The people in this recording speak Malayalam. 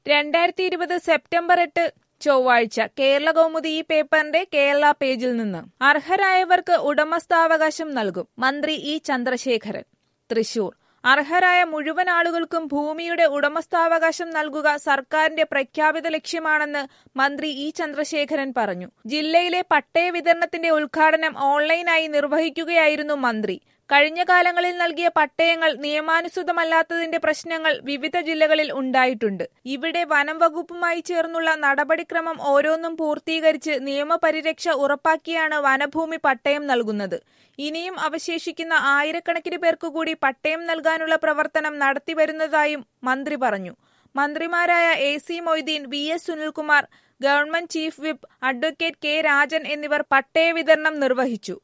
രണ്ടായിരത്തി ഇരുപത് സെപ്റ്റംബർ എട്ട് ചൊവ്വാഴ്ച കേരള കൗമുദി ഈ പേപ്പറിന്റെ കേരള പേജിൽ നിന്ന് അർഹരായവർക്ക് ഉടമസ്ഥാവകാശം നൽകും മന്ത്രി ഇ ചന്ദ്രശേഖരൻ തൃശൂർ അർഹരായ മുഴുവൻ ആളുകൾക്കും ഭൂമിയുടെ ഉടമസ്ഥാവകാശം നൽകുക സർക്കാരിന്റെ പ്രഖ്യാപിത ലക്ഷ്യമാണെന്ന് മന്ത്രി ഇ ചന്ദ്രശേഖരൻ പറഞ്ഞു ജില്ലയിലെ പട്ടയ വിതരണത്തിന്റെ ഉദ്ഘാടനം ഓൺലൈനായി നിർവഹിക്കുകയായിരുന്നു മന്ത്രി കഴിഞ്ഞ കാലങ്ങളിൽ നൽകിയ പട്ടയങ്ങൾ നിയമാനുസൃതമല്ലാത്തതിന്റെ പ്രശ്നങ്ങൾ വിവിധ ജില്ലകളിൽ ഉണ്ടായിട്ടുണ്ട് ഇവിടെ വനം വകുപ്പുമായി ചേർന്നുള്ള നടപടിക്രമം ഓരോന്നും പൂർത്തീകരിച്ച് നിയമപരിരക്ഷ ഉറപ്പാക്കിയാണ് വനഭൂമി പട്ടയം നൽകുന്നത് ഇനിയും അവശേഷിക്കുന്ന ആയിരക്കണക്കിന് പേർക്കു കൂടി പട്ടയം നൽകാനുള്ള പ്രവർത്തനം നടത്തിവരുന്നതായും മന്ത്രി പറഞ്ഞു മന്ത്രിമാരായ A C Moideen V S Sunilkumar government chief whip advocate K Rajan എന്നിവർ പട്ടയ വിതരണം നിർവഹിച്ചു